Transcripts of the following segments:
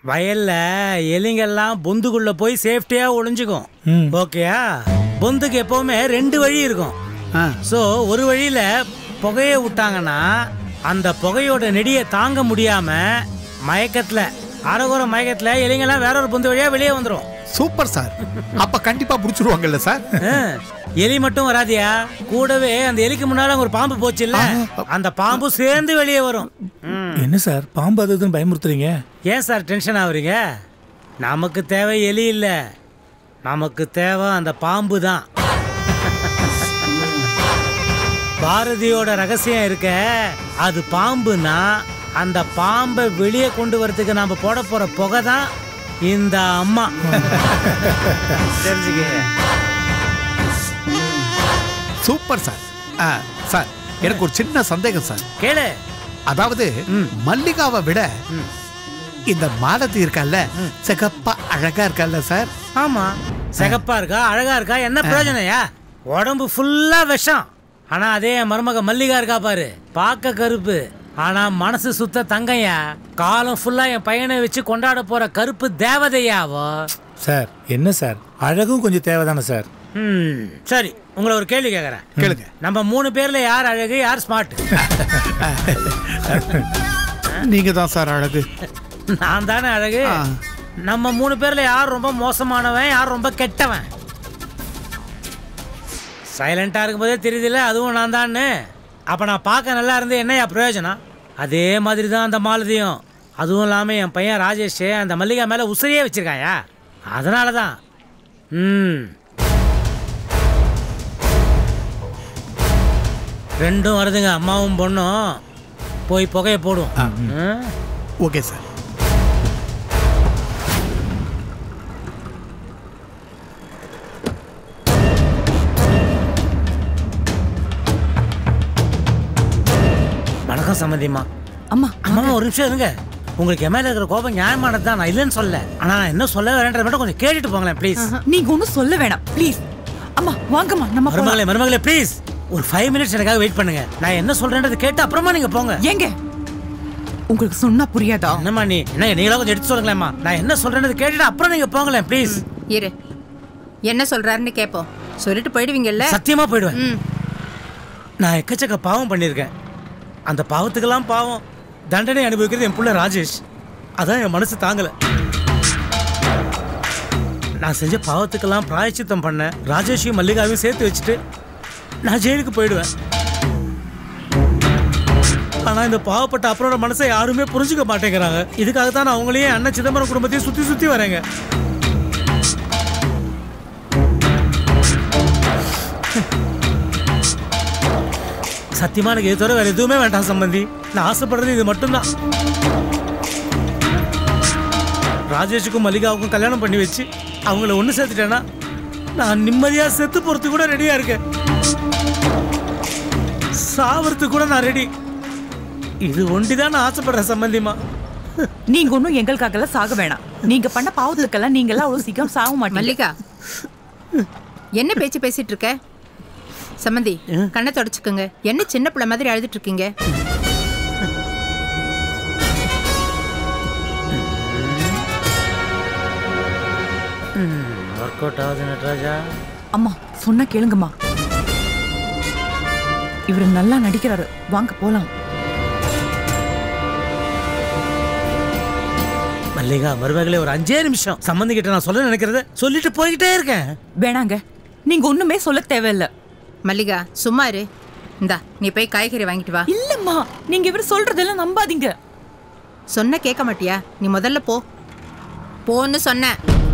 வயல்ல எலிங்கெல்லாம் பொந்துக்குள்ள போய் சேஃப்டியா ஒளிஞ்சுக்கும் ம். ஓகேயா பொந்துக்கு எப்பவுமே ரெண்டு வழி இருக்கும் ஆ ஸோ ஒரு வழியில புகையை விட்டாங்கன்னா அந்த புகையோட நெடியை தாங்க முடியாம மயக்கத்துல அரைகுற மயக்கத்துல எலிங்கெல்லாம் வேற ஒரு பொந்து வழியா வெளியே வந்துடும் சூப்பர் சார் அப்ப கண்டிப்பா புடிச்சிருவாங்கல்ல சார் எலி மட்டும் வராதியா கூடவே அந்த எலிக்கு முன்னால ஒரு பாம்பு போச்சு இல்ல அந்த பாம்பு சேர்ந்து வெளியே வரும் ம். என்ன சார் பாம்பு அது இதுன்னு பயமுறுத்துறீங்க ஏன் சார் டென்ஷன் ஆகுறீங்க நமக்கு தேவை எலி இல்ல நமக்கு தேவை அந்த பாம்பு தான் பாரதியோட ரகசியம் இருக்க அது பாம்புனா அந்த பாம்பை வெளியே கொண்டு வரதுக்கு நாம போட போற புகை தான் இந்த அம்மா தெரிஞ்சுக்க சூப்பர் சார் ஆ, சார் எனக்கு ஒரு சின்ன சந்தேகம் சார் கேளு அதாவது மல்லிகாவை விட இந்த மாலதி இருக்கல்ல சிகப்பா அழகா இருக்கல்ல சார் ஆமா சிகப்பா இருக்கா அழகா இருக்கா என்ன பிரயோஜனம்யா உடம்பு ஃபுல்லா விஷம் ஆனா அதே என் மருமக மல்லிகா இருக்கா பாரு பார்க்க கருப்பு ஆனா மனசு சுத்த தங்கையா காலம் ஃபுல்லா என் பையனை வச்சு கொண்டாட போற கருப்பு தேவதையாவோ சார் என்ன சார் அழகும் கொஞ்சம் தேவைதானே சார் ம் சரி உங்களை ஒரு கேள்வி கேட்கறேன் கேளுங்க நம்ம மூணு பேர்ல யார் அழகு யார் ஸ்மார்ட் நீங்க தான் சார் அழகு நான் தானே அழகு ஆ. நம்ம மூணு பேர்ல யார் ரொம்ப மோசமானவன் யார் ரொம்ப கெட்டவன் சைலண்டா இருக்கும்போதே தெரியுதுல்ல அதுவும் நான் தான்னு அப்ப நான் பார்க்க நல்லா இருந்து என்னையா பிரயோஜனம் அதே மாதிரி தான் அந்த மாலதியும் அதுவும் இல்லாம என் பையன் ராஜேஷ் அந்த மல்லிகா மேல உசிரியே வச்சிருக்காயா அதனால தான் ம் ரெண்டும் வருதுங்க அம்மாவும் பொண்ணும் போய் புகையை போடும் ம் ஓகே சார் வணக்கம் சம்மந்திம்மா அம்மா அம்மா ஒரு நிமிஷம் இருங்க உங்களுக்கு என் மேல இருக்கிற கோபம் நியாயமானது தான் நான் இல்லைன்னு சொல்ல ஆனா நான் என்ன சொல்ல வரேன்றத மட்டும் கொஞ்சம் கேட்டுட்டு போங்களேன் ப்ளீஸ் நீங்க ஒன்றும் சொல்ல வேணாம் ப்ளீஸ் அம்மா வாங்கம்மா நம்ம போலாம். மருமகளே மருமகளே ப்ளீஸ் ஒரு ஃபைவ் மினிட்ஸ் எனக்காக வெயிட் பண்ணுங்க நான் என்ன சொல்றேன்றதை கேட்டு அப்புறமா நீங்க போங்க ஏங்க உங்களுக்கு சொன்னா புரியாதா என்னம்மா நீ என்ன நீங்களா கொஞ்சம் எடுத்து சொல்லுங்களேம்மா நான் என்ன சொல்றேன்றதை கேட்டுட்டு அப்புறம் நீங்க போங்களேன் ப்ளீஸ் இரு என்ன சொல்றாருன்னு கேட்போம் சொல்லிட்டு போயிடுவீங்கல்ல சத்தியமா போயிடுவேன் ம் நான் எக்கச்சக்க பாவம் பண்ணியிருக்கேன் அந்த பாவத்துக்கெல்லாம் பாவம் தண்டனை அனுபவிக்கிறது என் புள்ள ராஜேஷ் அதான் என் மனசு தாங்கல நான் செஞ்ச பாவத்துக்கெல்லாம் பிராயச்சித்தம் பண்ணேன் ராஜேஷையும் மல்லிகாவையும் சேர்த்து வச்சுட்டு நான் ஜெயிலுக்கு போயிடுவேன் ஆனா இந்த பாவப்பட்ட அப்புறோட மனசை யாருமே புரிஞ்சுக்க மாட்டேங்கிறாங்க இதுக்காக தான் நான் அவங்களையும் அண்ணன் சிதம்பரம் குடும்பத்தையும் சுத்தி சுத்தி வரேங்க சத்தியமா எனக்கு இது தவிர வேற எதுவுமே வேண்டாம் சம்பந்தி நான் ஆசைப்படுறது இது மட்டும்தான் ராஜேஷுக்கும் மல்லிகாவுக்கும் கல்யாணம் பண்ணி வச்சு அவங்கள ஒன்று சேர்த்துட்டேன்னா நான் நிம்மதியா செத்து போறதுக்கு கூட ரெடியா இருக்கேன் சாவறதுக்கு கூட நான் ரெடி இது ஒண்டிதான் நான் ஆசைப்படுறேன் சம்பந்திமா நீங்க ஒன்றும் எங்களுக்காகலாம் சாக வேணாம் நீங்க பண்ண பாவத்துக்கெல்லாம் நீங்க எல்லாம் அவ்வளவு சீக்கிரம் சாக மாட்டீங்க மல்லிகா என்ன பேச்சு பேசிட்டு இருக்க சம்மந்தி கண்ணை தொடச்சுக்கோங்க என்ன சின்ன பிள்ளை மாதிரி அழுதுட்டு இருக்கீங்க ஒர்க் அவுட் ஆகுது நட்ராஜா அம்மா சொன்னா கேளுங்கம்மா இவரு நல்லா நடிக்கிறாரு வாங்க போலாம் மல்லிகா மருமகளே ஒரு அஞ்சே நிமிஷம் சம்பந்தி கிட்ட நான் சொல்ல நினைக்கிறத சொல்லிட்டு போய்கிட்டே இருக்கேன் வேணாங்க நீங்க ஒண்ணுமே சொல்ல தேவையில்ல மல்லிகா சும்மா இரு இந்தா நீ போய் காய்கறி வாங்கிட்டு வா இல்லம்மா நீங்க இவர் சொல்றதெல்லாம் நம்பாதீங்க சொன்ன கேட்க மாட்டியா நீ முதல்ல போ போன்னு சொன்ன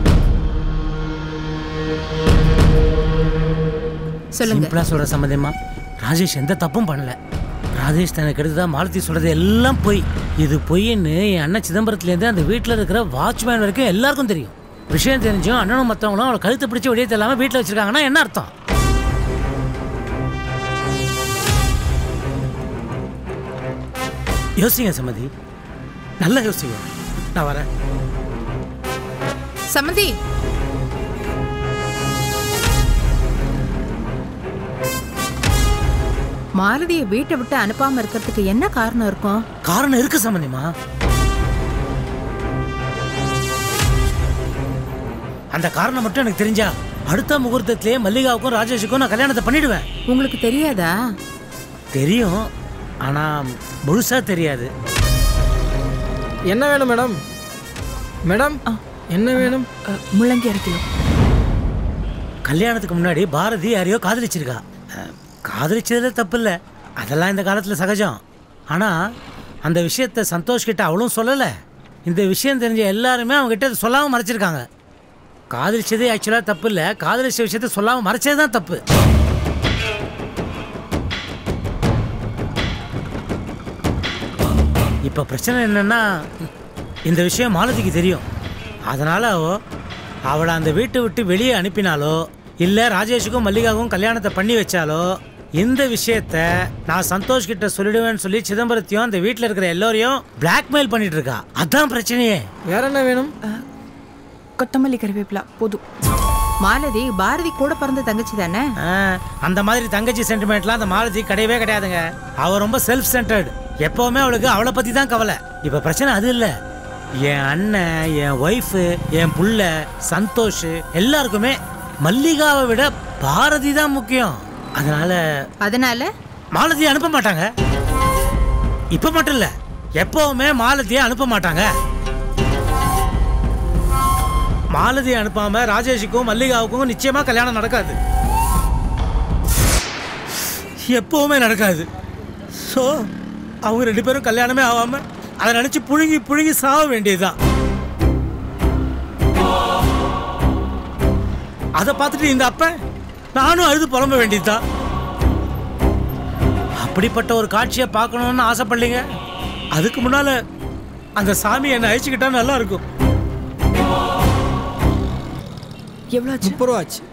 சொல்லுங்க சிம்பிளா சொல்ற சம்மந்தமா ராஜேஷ் எந்த தப்பும் பண்ணல ராஜேஷ் தனக்கு எடுத்ததா மாலதி சொல்றது எல்லாம் பொய் இது பொய்ன்னு என் அண்ணன் சிதம்பரத்துலேருந்து அந்த வீட்டில் இருக்கிற வாட்ச்மேன் வரைக்கும் எல்லாருக்கும் தெரியும் விஷயம் தெரிஞ்சும் அண்ணனும் மற்றவங்களும் அவளை கழுத்தை பிடிச்சி வெளியே தெல்லாம வீட்டில் வச்சிருக்காங்கன்னா என்ன அர்த்தம் யோசிங்க சம்மதி நல்லா யோசிங்க நான் வரேன் சம்மந்தி மாருதியை வீட்டை விட்டு அனுப்பாம இருக்கிறதுக்கு என்ன காரணம் இருக்கும் காரணம் இருக்கு சம்மந்திமா அந்த காரணம் மட்டும் எனக்கு தெரிஞ்சா அடுத்த முகூர்த்தத்திலேயே மல்லிகாவுக்கும் ராஜேஷுக்கும் நான் கல்யாணத்தை பண்ணிடுவேன் உங்களுக்கு தெரியாதா தெரியும் ஆனா முழுசா தெரியாது என்ன வேணும் மேடம் மேடம் என்ன வேணும் அ, முள்ளங்கி அரை கிலோ கல்யாணத்துக்கு முன்னாடி பாரதி யாரையோ காதலிச்சிருக்கா அஹ், காதலிச்சதுல தப்பு இல்லை அதெல்லாம் இந்த காலத்தில் சகஜம் ஆனால் அந்த விஷயத்த சந்தோஷ் கிட்ட அவளும் சொல்லலை இந்த விஷயம் தெரிஞ்ச எல்லாருமே அவங்க கிட்ட சொல்லாமல் மறைச்சிருக்காங்க காதலிச்சதே ஆக்சுவலாக தப்பு இல்லை காதலிச்ச விஷயத்த சொல்லாமல் மறைச்சது தான் தப்பு இப்போ பிரச்சனை என்னன்னா இந்த விஷயம் மாலதிக்கு தெரியும் அதனால் அவ அவளை அந்த வீட்டை விட்டு வெளியே அனுப்பினாலோ இல்லை ராஜேஷுக்கும் மல்லிகாவுக்கும் கல்யாணத்தை பண்ணி வச்சாலோ இந்த விஷயத்த நான் சந்தோஷ் கிட்ட சொல்லிடுவேன்னு சொல்லி சிதம்பரத்தையும் அந்த வீட்டில் இருக்கிற எல்லோரையும் பிளாக்மெயில் பண்ணிட்டு இருக்கா அதான் பிரச்சனையே வேற என்ன வேணும் கொத்தமல்லி கறிவேப்பிலா போதும் மாலதி பாரதி கூட பிறந்த தங்கச்சி தானே ஆ, அந்த மாதிரி தங்கச்சி சென்டிமெண்ட்லாம் அந்த மாலதி கிடையவே கிடையாதுங்க அவ ரொம்ப செல்ஃப் சென்டர்டு எப்பவுமே அவளுக்கு அவளை பத்தி தான் கவலை இப்ப பிரச்சனை அது இல்ல என் அண்ணன் என் ஒய்ஃபு என் புள்ள சந்தோஷ் எல்லாருக்குமே மல்லிகாவை விட பாரதி தான் முக்கியம் அதனால அதனால மாலதியை அனுப்ப மாட்டாங்க இப்ப மட்டும் இல்ல எப்பவுமே மாலதியை அனுப்ப மாட்டாங்க மாலதியை அனுப்பாம ராஜேஷுக்கும் மல்லிகாவுக்கும் நிச்சயமா கல்யாணம் நடக்காது எப்பவுமே நடக்காது ஸோ அவங்க ரெண்டு பேரும் கல்யாணமே ஆகாம அதை நினைச்சு புழுங்கி புழுங்கி சாக வேண்டியதுதான் அதை பார்த்துட்டு இந்த அப்பன் நானும் அழுது புலம்ப வேண்டியதுதான் அப்படிப்பட்ட ஒரு காட்சியை பார்க்கணும்னு ஆசைப்படலைங்க அதுக்கு முன்னால அந்த சாமி என்னை அழிச்சுக்கிட்டா நல்லா இருக்கும் எவ்வளோ ஆச்சு முப்பது ரூபா ஆச்சு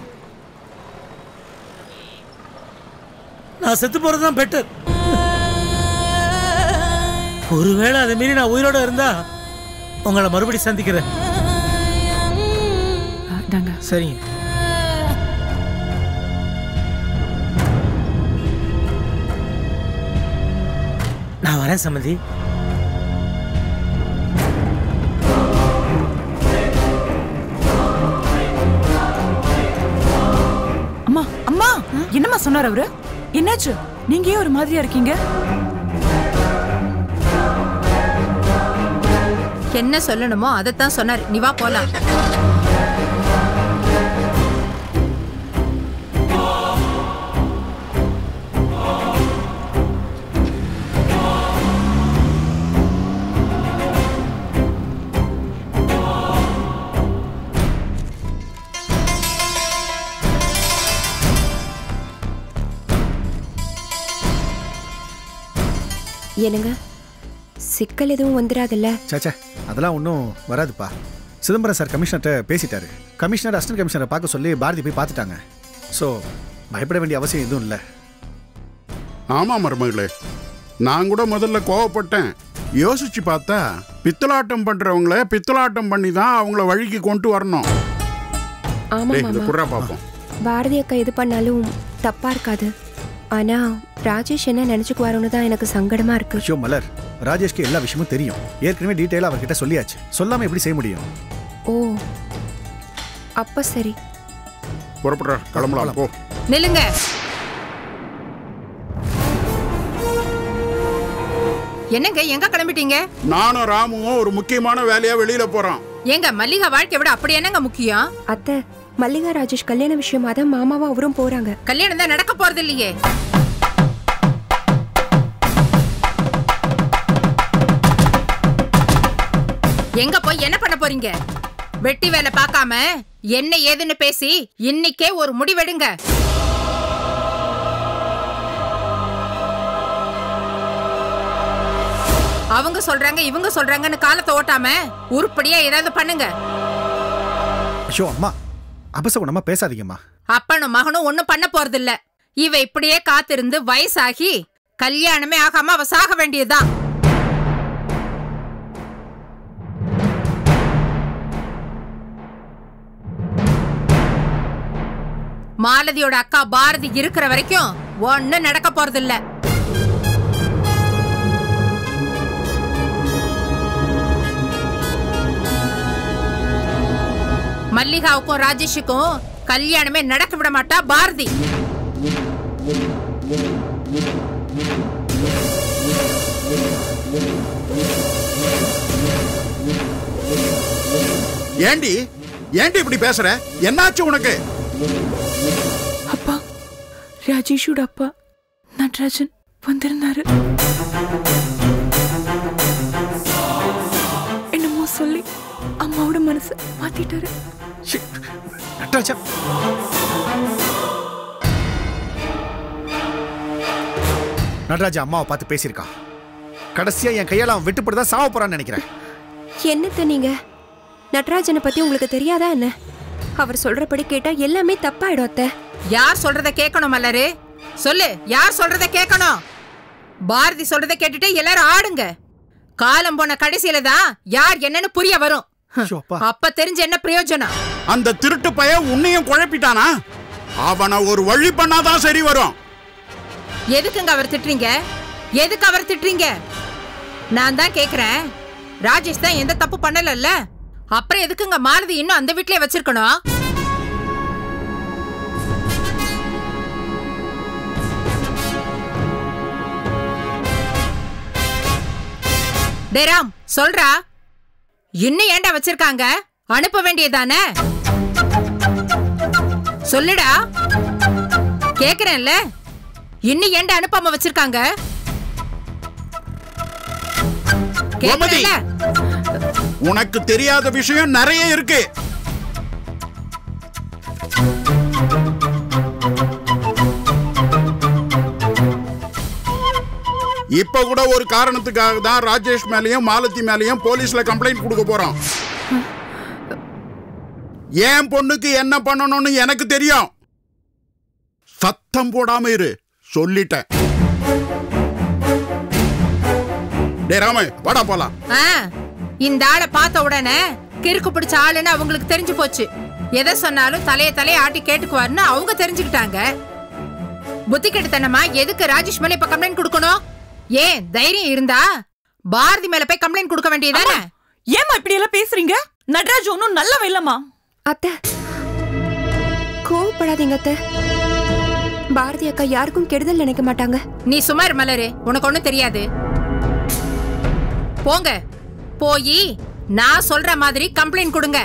நான் செத்து போறது தான் பெட்டர் ஒருவேளை அதை மீறி நான் உயிரோட இருந்தா உங்களை மறுபடி சந்திக்கிறேன் அ, இந்தாங்க சரிங்க நான் வரேன் சம்மதி அம்மா அம்மா என்னம்மா சொன்னார் அவரு என்னாச்சு நீங்க ஏன் ஒரு மாதிரியா இருக்கீங்க என்ன சொல்லணுமோ அதைத்தான் சொன்னார் நீ வா போலாம் என்னங்க சிக்கல் எதுவும் வந்துடாதுல்ல சேச்சே அதெல்லாம் ஒன்றும் வராதுப்பா சிதம்பரம் சார் கமிஷனர்கிட்ட பேசிட்டாரு கமிஷனர் அசிஸ்டன்ட் கமிஷனரை பார்க்க சொல்லி பாரதி போய் பார்த்துட்டாங்க ஸோ பயப்பட வேண்டிய அவசியம் எதுவும் இல்லை ஆமா மருமகளே நான் கூட முதல்ல கோவப்பட்டேன் யோசிச்சு பார்த்தா பித்தலாட்டம் பண்றவங்கள பித்தலாட்டம் பண்ணி தான் அவங்கள வழிக்கு கொண்டு வரணும் ஆமா டேய், இதை மாமா குர்ரா பார்ப்போம் பாரதி அக்கா எது பண்ணாலும் தப்பா இருக்காது ஆனா ராஜேஷ் என்ன நினைச்சுக்குவாரோன்னு தான் எனக்கு சங்கடமா இருக்கு ஐயோ மலர் ராஜேஷ்க்கு எல்லா விஷயமும் தெரியும் ஏற்கனவே டீட்டெயிலாக அவர்கிட்ட சொல்லியாச்சு சொல்லாமல் எப்படி செய்ய முடியும் ஓ அப்ப சரி புறப்படுற கிளம்பலாம் போ நில்லுங்க என்னங்க எங்க கிளம்பிட்டீங்க நானும் ராமுவும் ஒரு முக்கியமான வேலையா வெளியில போறோம் ஏங்க மல்லிகா வாழ்க்கை விட அப்படி என்னங்க முக்கியம் அத்தை மல்லிகா ராஜேஷ் கல்யாண விஷயமா தான் மாமாவும் அவரும் போறாங்க கல்யாணம் தான் நடக்க போறது இல்லையே எங்க போய் என்ன பண்ண போறீங்க வெட்டி வேலை பார்க்காம என்ன ஏதுன்னு பேசி இன்னைக்கே ஒரு முடிவெடுங்க அவங்க சொல்றாங்க இவங்க சொல்றாங்கன்னு காலத்தை ஓட்டாம உருப்படியா ஏதாவது பண்ணுங்க ஐயோ அம்மா அபசகுணமா பேசாதீங்கம்மா அப்பனும் மகனும் ஒண்ணும் பண்ண போறதில்ல இவ இப்படியே காத்திருந்து வயசாகி கல்யாணமே ஆகாம அவ சாக வேண்டியதுதான் மாலதியோட அக்கா பாரதி இருக்கிற வரைக்கும் ஒண்ணும் நடக்க போறதில்ல மல்லிகாவுக்கும் ராஜேஷுக்கும் கல்யாணமே நடக்க விட மாட்டா பாரதி ஏண்டி ஏண்டி இப்படி பேசுற என்னாச்சு உனக்கு அப்பா ராஜேஷோட அப்பா நட்ராஜன் வந்திருந்தாரு என்னமோ சொல்லி அம்மாவோட மனசை மாத்திட்டாரு ஷி, நட்ராஜா நடராஜா அம்மாவை பார்த்து பேசியிருக்கான் கடைசியா என் கையால அவன் வெட்டுப்பட்டு தான் சாவ போறான்னு நினைக்கிறேன் என்னத்த நீங்க நட்ராஜனை பத்தி உங்களுக்கு தெரியாதா என்ன அவர் சொல்றபடி கேட்டா எல்லாமே தப்பாயிடும் அத்தை யார் சொல்றத கேட்கணும் மலரு சொல்லு யார் சொல்றத கேட்கணும் பாரதி சொல்றத கேட்டுட்டு எல்லாரும் ஆடுங்க காலம் போன கடைசியில தான் யார் என்னன்னு புரிய வரும் ஐயோ, அப்பா. அப்ப தெரிஞ்ச என்ன பிரயோஜனம் அந்த திருட்டு பையன் உன்னையும் குழப்பிட்டானா அவனை ஒரு வழி பண்ணாதான் சரி வரும் எதுக்குங்க அவர் திட்டுறீங்க எதுக்கு அவர் திட்டுறீங்க நான் தான் கேக்குறேன் ராஜேஷ் தான் எந்த தப்பு பண்ணலல்ல அப்புறம் எதுக்குங்க மாலதி இன்னும் அந்த வீட்லயே வச்சிருக்கணும் டேராம் சொல்றா இன்னும் ஏன்டா வச்சிருக்காங்க அனுப்ப வேண்டியதானே சொல்லுடா கேக்குறேன்ல இன்னும் ஏன்டா அனுப்பாம வச்சிருக்காங்க கோமதி. கேக்குறேன்ல உனக்கு தெரியாத விஷயம் நிறைய இருக்கு இப்ப கூட ஒரு காரணத்துக்காக தான் ராஜேஷ் மேலயும் மாலதி மேலயும் போலீஸ்ல கம்ப்ளைண்ட் கொடுக்க போறோம் என் பொண்ணுக்கு என்ன பண்ணணும்னு எனக்கு தெரியும் சத்தம் போடாம இரு சொல்லிட்டேன் டேய் ராமு வாடா போலாம் ஆ, இந்த ஆளை பார்த்த உடனே கிறுக்கு பிடிச்ச ஆளுன்னு அவங்களுக்கு தெரிஞ்சு போச்சு எதை சொன்னாலும் தலைய தலைய ஆட்டி கேட்டுக்குவாருன்னு அவங்க தெரிஞ்சுக்கிட்டாங்க புத்தி கெட்டுத்தனமா எதுக்கு ராஜேஷ் மேல இப்ப கம்ப்ளைண்ட் கொடுக்கணும் ஏன் தைரியம் இருந்தா பாரதி மேல போய் கம்ப்ளைண்ட் கொடுக்க வேண்டியதானே ஏமா இப்படி எல்லாம் பேசுறீங்க நட்ராஜ் ஒன்னும் நல்லவ இல்லம்மா அத்தை கோவப்படாதீங்க அத்தை பாரதி அக்கா யாருக்கும் கெடுதல் நினைக்க மாட்டாங்க நீ சுமார் மலரு உனக்கு ஒண்ணும் தெரியாது போங்க போய் நான் சொல்ற மாதிரி கம்ப்ளைண்ட் கொடுங்க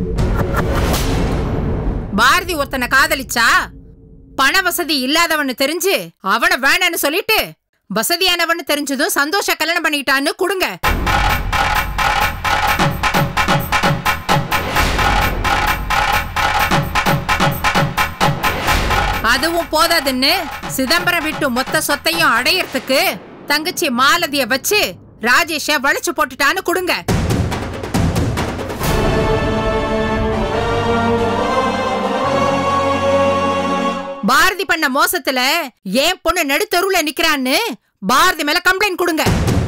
பாரதி ஒருத்தனை காதலிச்சா பண வசதி இல்லாதவன்னு தெரிஞ்சு அவனை வேணான்னு சொல்லிட்டு வசதியானவன்னு தெரிஞ்சதும் சந்தோஷ கல்யாணம் பண்ணிக்கிட்டான்னு கொடுங்க அதுவும் போதாதுன்னு சிதம்பரம் விட்டு மொத்த சொத்தையும் அடையறதுக்கு தங்கச்சி மாலதிய வச்சு ராஜேஷ வளைச்சு போட்டுட்டான்னு கொடுங்க பாரதி பண்ண மோசத்துல ஏன் பொண்ணு நடுத்தருவுல நிக்கிறான்னு பாரதி மேல கம்ப்ளைண்ட் கொடுங்க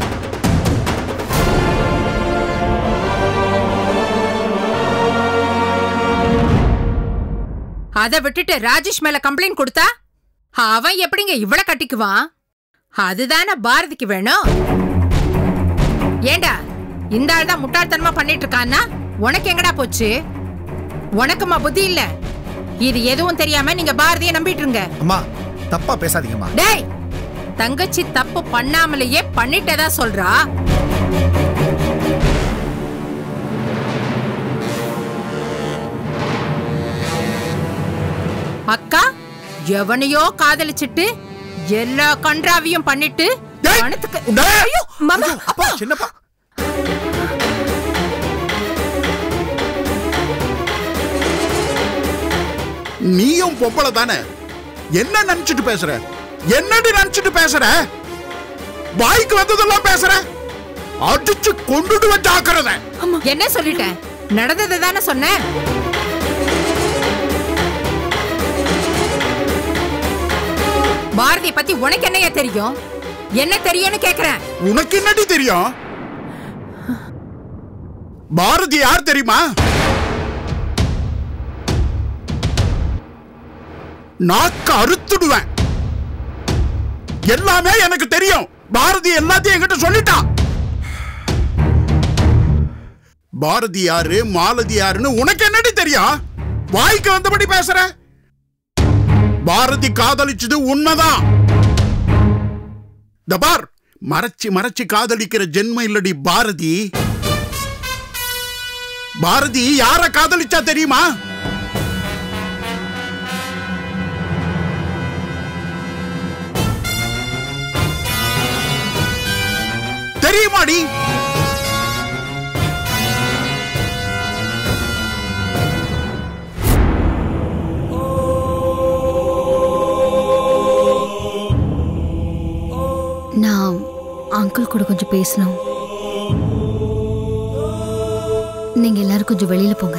அத விட்டுட்டு ராஜேஷ் மேல கம்ப்ளைண்ட் கொடுத்தா அவன் எப்படிங்க இவ்வளவு கட்டிக்குவான் அதுதானே பாரதிக்கு வேணும் ஏண்டா இந்த ஆள் தான் முட்டாள்தனமா பண்ணிட்டு இருக்கான்னா உனக்கு எங்கடா போச்சு உனக்குமா புத்தி இல்ல இது எதுவும் தெரியாம நீங்க பாரதியை நம்பிட்டு இருங்க அம்மா தப்பா பேசாதீங்கம்மா டேய் தங்கச்சி தப்பு பண்ணாமலேயே பண்ணிட்டதா சொல்றா அக்கா எவனையோ காதலிச்சிட்டு எல்லா கன்றாவியும் பண்ணிட்டு டேய், பணத்துக்கு டேய், ஐயோ, ஐயோ, அப்பா சின்னப்பா நீயும் பொம்பளை தானே என்ன நினைச்சிட்டு பேசுற என்னடி நினைச்சிட்டு பேசுற வாய்க்கு வந்ததெல்லாம் பேசுற அடிச்சு கொண்டுட்டு வச்சாக்குறத என்ன சொல்லிட்டேன் நடந்ததை தானே சொன்னேன் பாரதி பத்தி உனக்கு என்னையா தெரியும் என்ன தெரியும்னு கேக்குறேன் உனக்கு என்னடி தெரியும் பாரதி யார் தெரியுமா நாக்க அறுத்துடுவேன் எல்லாமே எனக்கு தெரியும் பாரதி எல்லாத்தையும் என்கிட்ட சொல்லிட்டான் பாரதி யாரு மாலதி யாருன்னு உனக்கு என்னடி தெரியும் வாய்க்கு வந்தபடி பேசுற பாரதி காதலிச்சது உண்மைதான் இந்த பார் மறைச்சு மறைச்சு காதலிக்கிற ஜென்மம் இல்லடி பாரதி பாரதி யார காதலிச்சா தெரியுமா தெரியுமாடி நான் அங்கிள் கூட கொஞ்சம் பேசணும் நீங்க எல்லாரும் கொஞ்சம் வெளியில போங்க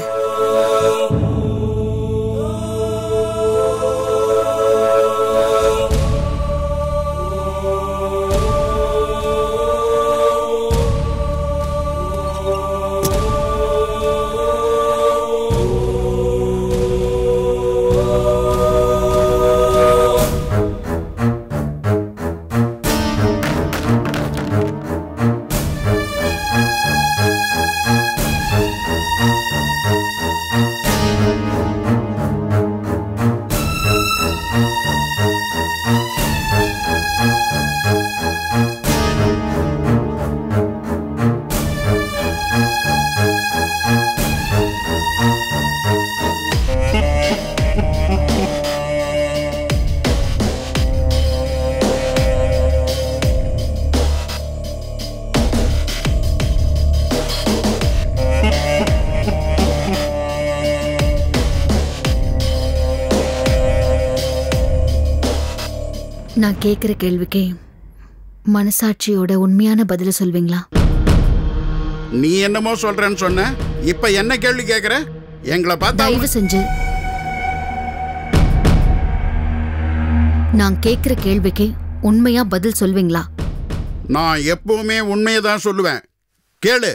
நான் கேக்குற கேள்விக்கு மனசாட்சியோட உண்மையான பதில சொல்வீங்களா நீ என்னமோ சொல்றேன்னு சொன்ன இப்ப என்ன கேள்வி கேக்குற எங்களை பார்த்தா தயவு செஞ்சு நான் கேக்குற கேள்விக்கு உண்மையா பதில் சொல்வீங்களா நான் எப்பவுமே உண்மையை தான் சொல்லுவேன் கேளு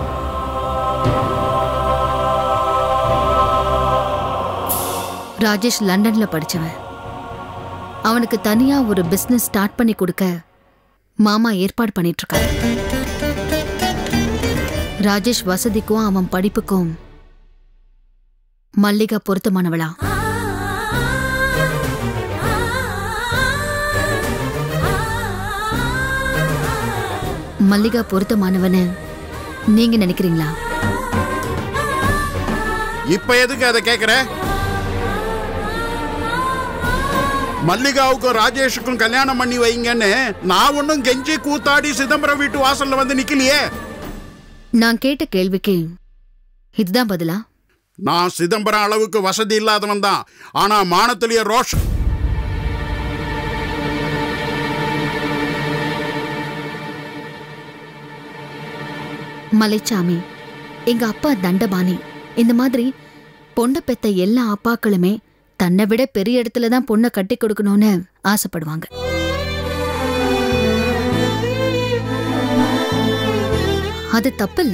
ராஜேஷ் லண்டன்ல படிச்சவன் அவனுக்கு தனியா ஒரு பிசினஸ் ஸ்டார்ட் பண்ணி கொடுக்க மாமா ஏற்பாடு பண்ணிட்டு இருக்காரு ராஜேஷ் வசதிக்கும் அவன் படிப்புக்கும் மல்லிகா பொருத்தமானவளா மல்லிகா பொருத்தமானவன்னு நீங்க நினைக்கிறீங்களா இப்ப எதுக்கு அதை கேக்குற மல்லிகாவுக்கும் ராஜேஷுக்கும் கல்யாணம் பண்ணி வைங்கன்னு நான் ஒன்னும் கெஞ்சி கூத்தாடி சிதம்பரம் வீட்டு வாசல்ல வந்து நிக்கலையே நான் கேட்ட கேள்விக்கு இதுதான் பதிலா நான் சிதம்பரம் அளவுக்கு வசதி இல்லாதவன் தான் ஆனா மானத்திலேயே ரோஷம் மலைச்சாமி எங்க அப்பா தண்டபாணி இந்த மாதிரி பொண்ணை பெத்த எல்லா அப்பாக்களுமே தன்னை விட பெரிய இடத்துல தான் பொண்ணை கட்டி கொடுக்கணும்னு ஆசைப்படுவாங்க அது தப்பில்ல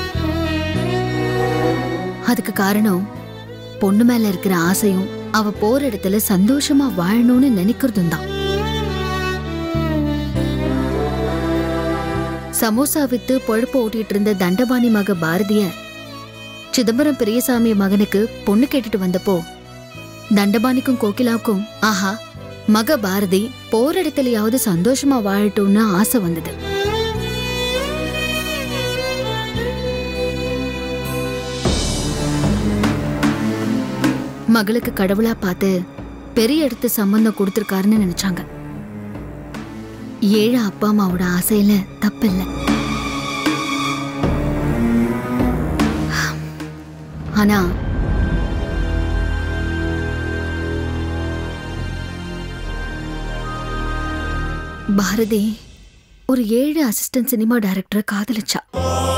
அதுக்கு காரணம் பொண்ணு மேல இருக்கிற ஆசையும் அவ போற இடத்துல சந்தோஷமா வாழணும்னு நினைக்கிறதும் தான் சமோசா வித்து பொழப்பு ஓட்டிட்டு இருந்த தண்டபாணி மக பாரதிய சிதம்பரம் பெரியசாமி மகனுக்கு பொண்ணு கேட்டுட்டு வந்தப்போ தண்டபாணிக்கும் கோகிலாவுக்கும் ஆஹா மக பாரதி போற இடத்துலயாவது சந்தோஷமா வாழட்டும்னு ஆசை வந்தது மகளுக்கு கடவுளா பார்த்து பெரிய இடத்து சம்பந்தம் கொடுத்துருக்காருன்னு நினைச்சாங்க ஏழை அப்பா அம்மாவோட ஆசையில தப்பில்லை ஆனா பாரதி ஒரு ஏழு அசிஸ்டன்ட் சினிமா டைரக்டரை காதலிச்சா